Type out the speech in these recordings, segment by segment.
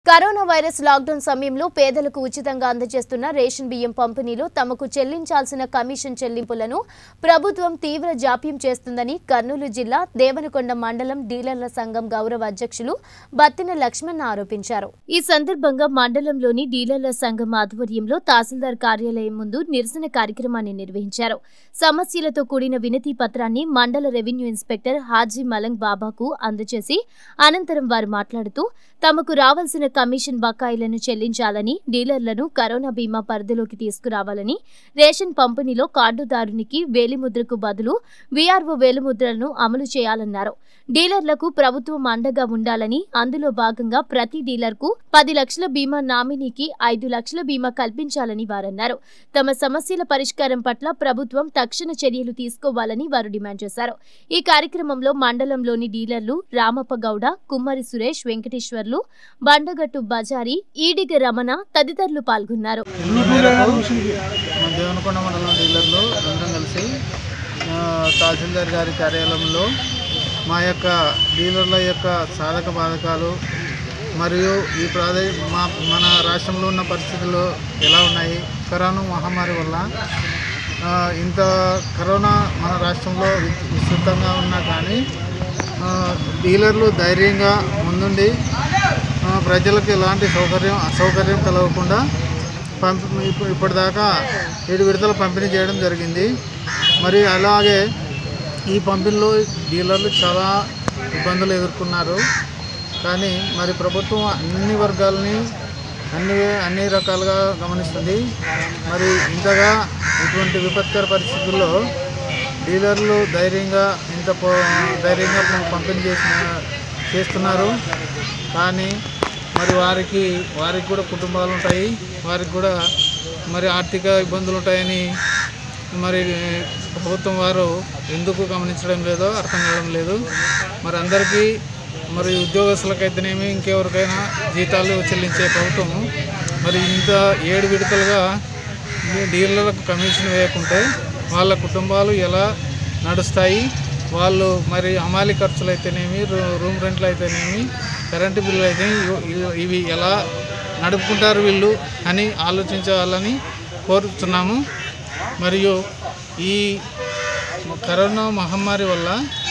corona virus lockdown సమయంలో పేదలకు ఉచితంగా అందజేస్తున్న రేషన్ బియ్యం పంపిణీలో తమకు చెల్లించాల్సిన కమిషన్ చెల్లింపులను ప్రభుత్వం తీవ్ర జాప్యం చేస్తుందని కర్నూలు జిల్లా దేవనకొండ మండలం డీలర్ల సంఘం గౌరవ అధ్యక్షులు బత్తిన లక్ష్మణ్ ఆరోపించారు ఈ సందర్భంగా మండలంలోని డీలర్ల సంఘం ఆధ్వర్యంలో తహసీల్దార్ కార్యాలయం ముందు నిరసన కార్యక్రమాన్ని నిర్వహించారు సమస్యలతో కూడిన వినతి పత్రాన్ని మండల రెవెన్యూ ఇన్స్పెక్టర్ హాజీ మలంగ్ బాబాకు అందజేసి అనంతరం వారు మాట్లాడుతూ తమకు రావాల్సిన కమిషన్ బకాయిలను చెల్లించాలని డీలర్లను కరోనా బీమా పరిధిలోకి తీసుకురావాలని రేషన్ పంపిణీలో కార్డుదారునికి వేలిముద్రకు బదులు వీఆర్ఓ వేలిముద్రలను అమలు చేయాలన్నారు డీలర్లకు ప్రభుత్వం అండగా ఉండాలని అందులో భాగంగా ప్రతి డీలర్కు పది లక్షల బీమా నామినీకి ఐదు లక్షల బీమా కల్పించాలని వారన్నారు తమ సమస్యల పరిష్కారం పట్ల ప్రభుత్వం తక్షణ చర్యలు తీసుకోవాలని వారు డిమాండ్ చేశారు ఈ కార్యక్రమంలో మండలంలోని డీలర్లు రామప్ప గౌడ కుమ్మరి సురేష్ వెంకటేశ్వర్లు బండగట్టు బజారి ఈడిగ రమణ తదితరులు పాల్గొన్నారు మన దేవనకొండ మండలం డీలర్లు అందరం కలిసి ఆ, తహసీల్దార్ గారి కార్యాలయంలో మా యొక్క డీలర్ల యొక్క సాధక బాధకాలు మరియు ఈ ప్రాదే మా మన రాష్ట్రంలో ఉన్న పరిస్థితులు ఎలా ఉన్నాయి కరోనా మహమ్మారి వల్ల ఆ, ఇంత కరోనా మన రాష్ట్రంలో వి- విస్తృతంగా ఉన్నా కానీ ఆ, డీలర్లు ధైర్యంగా ముందుండి ఆ, ప్రజలకు ఎలాంటి సౌకర్యం అసౌకర్యం కలగకుండా పంపి ఇప్పుడు ఇప్పటిదాకా ఏడు విడతలు పంపిణీ చేయడం జరిగింది మరి అలాగే ఈ పంపిణీలో డీలర్లు చాలా ఇబ్బందులు ఎదుర్కొన్నారు కానీ మరి ప్రభుత్వం అన్ని వర్గాలని అన్ని అన్ని రకాలుగా గమనిస్తుంది మరి ఇంతగా ఇటువంటి విపత్కర పరిస్థితుల్లో డీలర్లు ధైర్యంగా ఇంత పో- ధైర్యంగా పం- పంపిణీ చేసిన చేస్తున్నారు కానీ మరి వారికి వారికి కూడా కుటుంబాలు ఉంటాయి వారికి కూడా మరి ఆర్థిక ఇబ్బందులు ఉంటాయని మరి ప్రభుత్వం వారు ఎందుకు గమనించడం లేదో అర్థం కావడం లేదు మరి అందరికీ మరి ఉద్యోగస్తులకైతేనేమి ఇంకెవరికైనా జీతాలు చెల్లించే ప్రభుత్వం మరి ఇంత ఏడు విడతలుగా ఈ డీలర్లకు కమిషన్ వేయకుంటే వాళ్ళ కుటుంబాలు ఎలా నడుస్తాయి వాళ్ళు మరి హమాలి ఖర్చులు అయితేనేమి రూ- రూమ్ రెంట్లు అయితేనేమి కరెంటు బిల్లులు అయితే ఇవి ఎలా నడుపుకుంటారు వీళ్ళు అని ఆలోచించాలని కోరుతున్నాము మరియు ఈ కరోనా మహమ్మారి వల్ల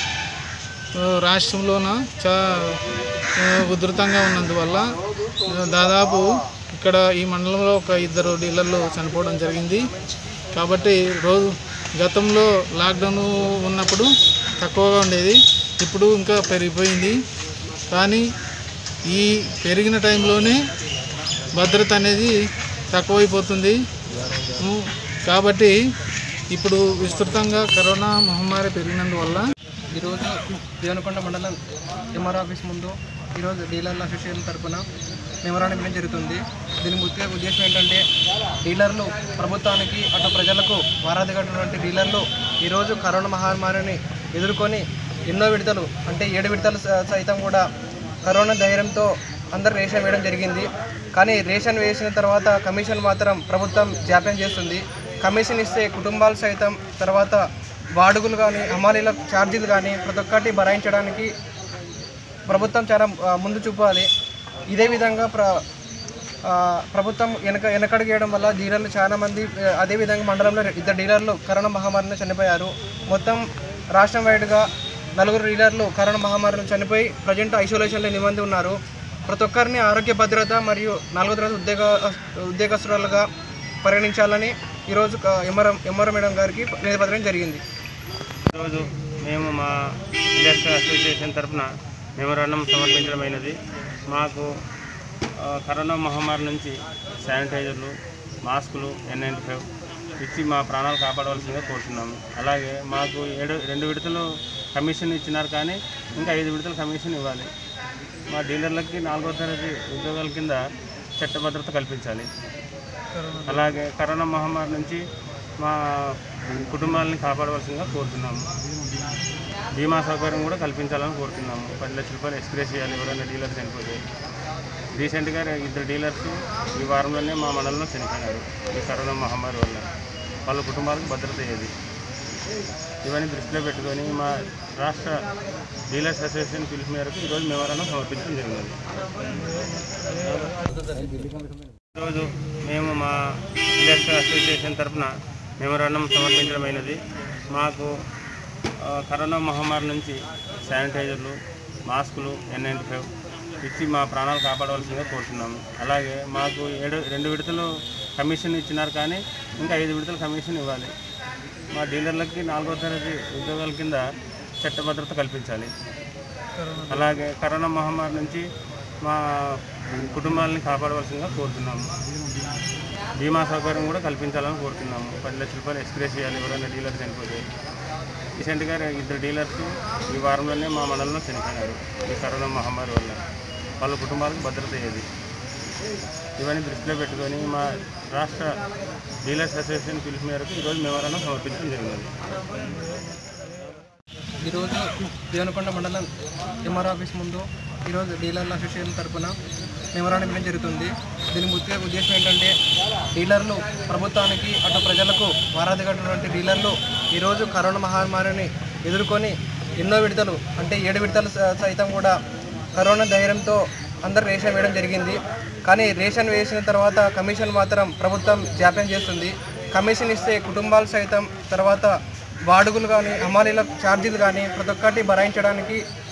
ఆ, రాష్ట్రంలోన చా ఆ, ఉధృతంగా ఉన్నందువల్ల ఆ, దాదాపు ఇక్కడ ఈ మండలంలో ఒక ఇద్దరు డీలర్లు చనిపోవడం జరిగింది కాబట్టి రోజు గతంలో లాక్డౌన్ ఉన్నప్పుడు తక్కువగా ఉండేది ఇప్పుడు ఇంకా పెరిగిపోయింది కానీ ఈ పెరిగిన టైంలోనే భద్రత అనేది తక్కువైపోతుంది ఉ, కాబట్టి ఇప్పుడు విస్తృతంగా కరోనా మహమ్మారి పెరిగినందువల్ల ఈరోజు దేవనకొండ మండలం ఎంఆర్ ఆఫీస్ ముందు ఈరోజు డీలర్ల అసోసియేషన్ తరఫున మెమరాండం ఇవ్వడం జరుగుతుంది దీని ముఖ్య ఉద్దేశం ఏంటంటే డీలర్లు ప్రభుత్వానికి అటు ప్రజలకు వారాదిగటువంటి డీలర్లు ఈరోజు కరోనా మహమ్మారిని ఎదుర్కొని ఎన్నో విడతలు అంటే ఏడు విడతలు స- సైతం కూడా కరోనా ధైర్యంతో అందరు రేషన్ వేయడం జరిగింది కానీ రేషన్ వేసిన తర్వాత కమిషన్ మాత్రం ప్రభుత్వం జాప్యం చేస్తుంది కమిషన్ ఇస్తే కుటుంబాలు సైతం తర్వాత వాడుగులు కానీ హమాలీల ఛార్జీలు కానీ ప్రతి ఒక్కటి భరాయించడానికి ప్రభుత్వం చాలా ఆ, ముందు చూపాలి ఇదే విధంగా ప్ర ఆ, ప్రభుత్వం వెనక వెనకడుగు వేయడం వల్ల డీలర్లు చాలా మంది ఆ, అదే విధంగా మండలంలో ఇద్దరు డీలర్లు కరోనా మహమ్మారిలో చనిపోయారు మొత్తం రాష్ట్రం వైడ్గా నలుగురు డీలర్లు కరోనా మహమ్మారిలో చనిపోయి ప్రజెంట్ ఐసోలేషన్లో నిబంధి ఉన్నారు ప్రతి ఒక్కరిని ఆరోగ్య భద్రత మరియు నాలుగో తరగతి ఉద్యోగ ఉద్యోగస్తురాలుగా పరిగణించాలని ఈరోజు ఎంఆర్ఎం ఎంఆర్ఎం మేడం గారికి నిలబెట్టడం జరిగింది ఈరోజు మేము మా విలేజ్ అసోసియేషన్ తరఫున మెమోరాండం సమర్పించడమైనది మాకు ఆ, కరోనా మహమ్మారి నుంచి శానిటైజర్లు మాస్కులు ఎన్ నైంటీ ఫైవ్ ఇచ్చి మా ప్రాణాలు కాపాడవలసిందిగా కోరుతున్నాము అలాగే మాకు ఏడు రెండు విడతలు కమిషన్ ఇచ్చినారు కానీ ఇంకా ఐదు విడతలు కమిషన్ ఇవ్వాలి మా డీలర్లకి నాలుగో తరగతి ఉద్యోగాల కింద చట్టభద్రత కల్పించాలి అలాగే కరోనా మహమ్మారి నుంచి మా కుటుంబాలని కాపాడవలసిందిగా కోరుతున్నాము బీమా సౌకర్యం కూడా కల్పించాలని కోరుతున్నాము పది లక్షల రూపాయలు ఎక్స్ప్రెస్ చేయాలి ఎవరైనా డీలర్ చనిపోతే రీసెంట్గా ఇద్దరు డీలర్స్ ఈ వారంలోనే మా మండలంలో చనిపోయినారు ఈ కరోనా మహమ్మారి వల్ల వాళ్ళ కుటుంబాలకు భద్రత అయ్యేది ఇవన్నీ దృష్టిలో పెట్టుకొని మా రాష్ట్ర డీలర్స్ అసోసియేషన్ పిలుపు మేరకు ఈరోజు మెమోరాండం సమర్పించడం జరిగింది ఈరోజు మేము మా ఇండస్ట్రియల్ అసోసియేషన్ తరఫున మెమోరాండం సమర్పించడమైనది మాకు ఆ, కరోనా మహమ్మారి నుంచి శానిటైజర్లు మాస్కులు ఎన్ నైంటీ ఫైవ్ ఇచ్చి మా ప్రాణాలు కాపాడవలసిందిగా కోరుతున్నాము అలాగే మాకు ఏడు రెండు విడతలు కమిషన్ ఇచ్చినారు కానీ ఇంకా ఐదు విడతలు కమిషన్ ఇవ్వాలి మా డీలర్లకి నాలుగో తరగతి ఉద్యోగాల కింద చట్టభద్రత కల్పించాలి అలాగే కరోనా మహమ్మారి నుంచి మా కుటుంబాలని కాపాడవలసిందిగా కోరుతున్నాము బీమా సౌకర్యం కూడా కల్పించాలని కోరుతున్నాము పది లక్షల రూపాయలు ఎక్స్ప్రెస్ చేయాలి ఎవరైనా డీలర్ చనిపోతే రీసెంట్గా ఇద్దరు డీలర్స్ ఈ వారంలోనే మా మండలంలో చనిపోయినారు ఈ కరోనా మహమ్మారి వల్ల వాళ్ళ కుటుంబాలకు భద్రత అయ్యేది ఇవన్నీ దృష్టిలో పెట్టుకొని మా రాష్ట్ర డీలర్స్ అసోసియేషన్ పిలుపు మేరకు ఈరోజు మెమోరాండం సమర్పించడం జరిగినది ఈరోజు దేవనకొండ మండలం ఎంఆర్ ఆఫీస్ ముందు ఈరోజు డీలర్ల అసోసియేషన్ తరఫున మెమరాండం ఇవ్వడం జరుగుతుంది దీని ముఖ్య ఉద్దేశం ఏంటంటే డీలర్లు ప్రభుత్వానికి అటు ప్రజలకు వారాదిగటువంటి డీలర్లు ఈరోజు కరోనా మహమ్మారిని ఎదుర్కొని ఎన్నో విడతలు అంటే ఏడు విడతలు స- సైతం కూడా కరోనా ధైర్యంతో అందరు రేషన్ వేయడం జరిగింది కానీ రేషన్ వేసిన తర్వాత కమిషన్ మాత్రం ప్రభుత్వం జాప్యం చేస్తుంది కమిషన్ ఇస్తే కుటుంబాలు సైతం తర్వాత వాడుగులు కానీ హమాలీల ఛార్జీలు కానీ ప్రతి ఒక్కటి భరాయించడానికి